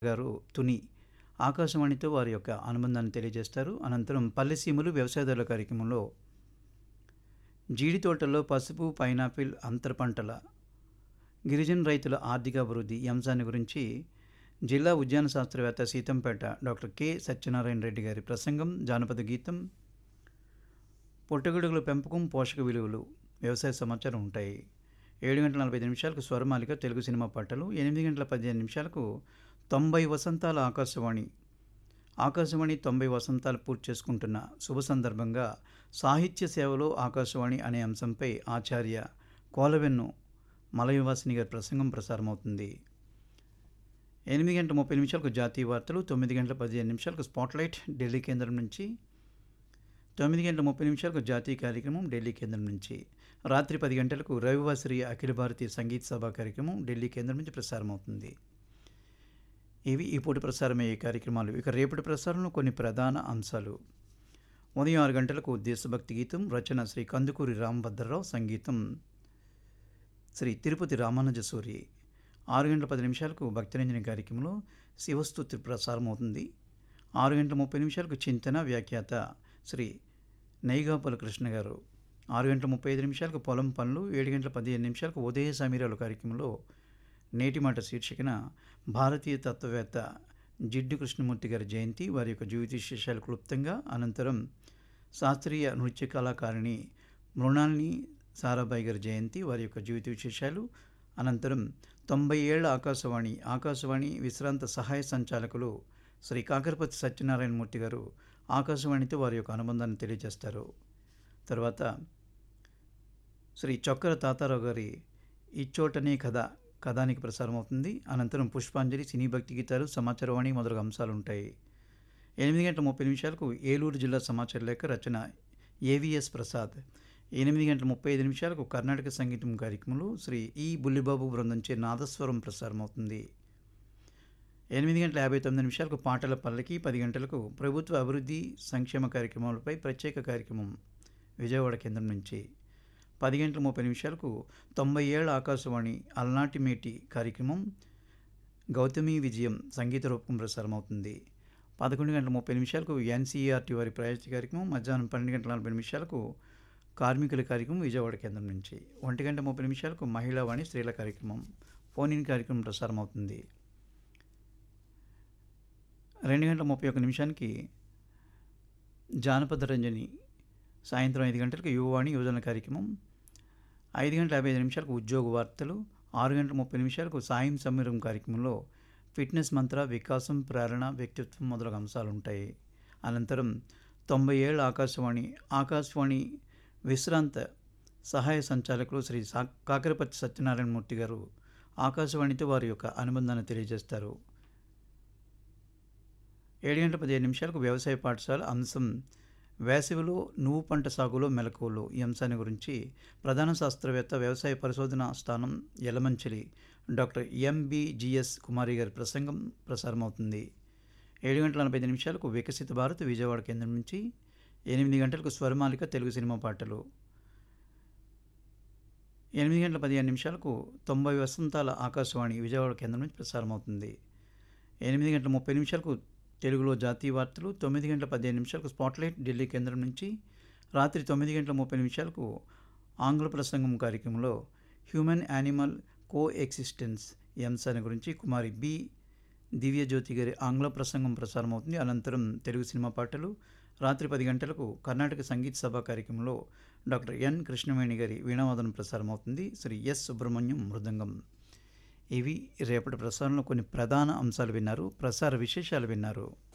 గారు తుని ఆకాశవాణితో వారి యొక్క అనుబంధాన్ని తెలియజేస్తారు అనంతరం పల్లెసీమలు వ్యవసాయదారుల కార్యక్రమంలో జీడి తోటల్లో పసుపు పైనాపిల్ అంతర పంటల గిరిజన రైతుల ఆర్థిక అభివృద్ధి ఈ అంశాన్ని గురించి జిల్లా ఉద్యాన శాస్త్రవేత్త సీతంపేట డాక్టర్ కె సత్యనారాయణ రెడ్డి గారి ప్రసంగం జానపద గీతం పుట్టగొడుగుల పెంపకం పోషక విలువలు వ్యవసాయ సమాచారం ఉంటాయి ఏడు గంటల నలభై ఐదు నిమిషాలకు స్వరమాలిక తెలుగు సినిమా పాటలు ఎనిమిది గంటల పదిహేను నిమిషాలకు తొంభై వసంతాల ఆకాశవాణి ఆకాశవాణి తొంభై వసంతాలు పూర్తి చేసుకుంటున్న శుభ సందర్భంగా సాహిత్య సేవలో ఆకాశవాణి అనే అంశంపై ఆచార్య కోలవెన్ను మలయవాసిని గారి ప్రసంగం ప్రసారమవుతుంది ఎనిమిది గంటల ముప్పై నిమిషాలకు జాతీయ వార్తలు తొమ్మిది గంటల పదిహేను నిమిషాలకు స్పాట్లైట్ ఢిల్లీ కేంద్రం నుంచి తొమ్మిది గంటల ముప్పై నిమిషాలకు జాతీయ కార్యక్రమం ఢిల్లీ కేంద్రం నుంచి రాత్రి పది గంటలకు రవివాసరి అఖిల భారతీయ సంగీత సభ కార్యక్రమం ఢిల్లీ కేంద్రం నుంచి ప్రసారమవుతుంది ఇవి ఈ పూట ప్రసారమయ్యే కార్యక్రమాలు ఇక రేపటి ప్రసారంలో కొన్ని ప్రధాన అంశాలు ఉదయం ఆరు గంటలకు దేశభక్తి గీతం రచన శ్రీ కందుకూరి రామభద్రరావు సంగీతం శ్రీ తిరుపతి రామానుజ సూరి ఆరు గంటల పది నిమిషాలకు భక్తిరంజని కార్యక్రమంలో శివస్తుతి ప్రసారం అవుతుంది ఆరు గంటల ముప్పై నిమిషాలకు చింతన వ్యాఖ్యాత శ్రీ నైగాపల కృష్ణ గారు ఆరు గంటల ముప్పై ఐదు నిమిషాలకు పొలం పనులు ఏడు గంటల పదిహేను నిమిషాలకు ఉదయ సమీరాలు కార్యక్రమంలో నేటి మాట శీర్షికన భారతీయ తత్వవేత్త జిడ్డు కృష్ణమూర్తి గారి జయంతి వారి యొక్క జీవిత విశేషాలు క్లుప్తంగా అనంతరం శాస్త్రీయ నృత్య కళాకారిణి మృణాల్ని సారాబాయి గారి జయంతి వారి యొక్క జీవిత విశేషాలు అనంతరం తొంభై ఏళ్ల ఆకాశవాణి ఆకాశవాణి విశ్రాంత సహాయ సంచాలకులు శ్రీ కాకరపతి సత్యనారాయణ మూర్తి గారు ఆకాశవాణితో వారి యొక్క అనుబంధాన్ని తెలియజేస్తారు తర్వాత శ్రీ చొక్కర తాతారావు గారి ఇచ్చోటనే కథ కథానికి ప్రసారం అవుతుంది అనంతరం పుష్పాంజలి సినీ భక్తి గీతాలు సమాచారవాణి మొదలగు అంశాలు ఉంటాయి ఎనిమిది గంటల ముప్పై నిమిషాలకు ఏలూరు జిల్లా సమాచార లేఖ రచన ఏవిఎస్ ప్రసాద్ ఎనిమిది గంటల ముప్పై ఐదు నిమిషాలకు కర్ణాటక సంగీతం కార్యక్రమంలో శ్రీ ఈ బుల్లిబాబు బృందంచే నాదస్వరం ప్రసారం అవుతుంది ఎనిమిది గంటల యాభై తొమ్మిది నిమిషాలకు పాటల పల్లకి పది గంటలకు ప్రభుత్వ అభివృద్ధి సంక్షేమ కార్యక్రమాలపై ప్రత్యేక కార్యక్రమం విజయవాడ కేంద్రం నుంచి పది గంటల ముప్పై నిమిషాలకు తొంభై ఏళ్ల ఆకాశవాణి అలనాటి మేటి కార్యక్రమం గౌతమి విజయం సంగీత రూపం ప్రసారం అవుతుంది పదకొండు గంటల ముప్పై నిమిషాలకు ఎన్సీఆర్టీ వారి ప్రయాణ కార్యక్రమం మధ్యాహ్నం పన్నెండు గంటల నలభై నిమిషాలకు కార్మికుల కార్యక్రమం విజయవాడ కేంద్రం నుంచి ఒంటి గంట ముప్పై నిమిషాలకు మహిళావాణి స్త్రీల కార్యక్రమం ఫోన్ ఇన్ కార్యక్రమం ప్రసారం అవుతుంది రెండు గంటల ముప్పై ఒక్క నిమిషానికి జానపద రంజని సాయంత్రం ఐదు గంటలకు యువవాణి యువజన కార్యక్రమం ఐదు గంటల యాభై ఐదు నిమిషాలకు ఉద్యోగ వార్తలు ఆరు గంటల ముప్పై నిమిషాలకు సాయం సమీరం కార్యక్రమంలో ఫిట్నెస్ మంత్ర వికాసం ప్రేరణ వ్యక్తిత్వం మొదలగు అంశాలు ఉంటాయి అనంతరం తొంభై ఏళ్ళ ఆకాశవాణి ఆకాశవాణి విశ్రాంత సహాయ సంచాలకులు శ్రీ సా కాకరపతి సత్యనారాయణ మూర్తి గారు ఆకాశవాణితో వారి యొక్క అనుబంధాన్ని తెలియజేస్తారు ఏడు గంటల పదిహేను నిమిషాలకు వ్యవసాయ పాఠశాల అంశం వేసవిలో నువ్వు పంట సాగులో మెలకువలు ఈ అంశాన్ని గురించి ప్రధాన శాస్త్రవేత్త వ్యవసాయ పరిశోధన స్థానం యలమంచిలి డాక్టర్ ఎంబిజిఎస్ కుమారి గారి ప్రసంగం ప్రసారమవుతుంది ఏడు గంటల నలభై ఐదు నిమిషాలకు వికసిత భారత్ విజయవాడ కేంద్రం నుంచి ఎనిమిది గంటలకు స్వరమాలిక తెలుగు సినిమా పాటలు ఎనిమిది గంటల పదిహేను నిమిషాలకు తొంభై వసంతాల ఆకాశవాణి విజయవాడ కేంద్రం నుంచి ప్రసారమవుతుంది ఎనిమిది గంటల ముప్పై నిమిషాలకు తెలుగులో జాతీయ వార్తలు తొమ్మిది గంటల పదిహేను నిమిషాలకు స్పాట్లైట్ ఢిల్లీ కేంద్రం నుంచి రాత్రి తొమ్మిది గంటల ముప్పై నిమిషాలకు ఆంగ్ల ప్రసంగం కార్యక్రమంలో హ్యూమన్ యానిమల్ కో ఎక్సిస్టెన్స్ ఈ అంశాన్ని గురించి కుమారి బి దివ్యజ్యోతి గారి ఆంగ్ల ప్రసంగం ప్రసారం అవుతుంది అనంతరం తెలుగు సినిమా పాటలు రాత్రి పది గంటలకు కర్ణాటక సంగీత సభ కార్యక్రమంలో డాక్టర్ ఎన్ కృష్ణవేణి గారి వీణావాదనం ప్రసారం అవుతుంది శ్రీ ఎస్ సుబ్రహ్మణ్యం మృదంగం ఇవి రేపటి ప్రసారంలో కొన్ని ప్రధాన అంశాలు విన్నారు ప్రసార విశేషాలు విన్నారు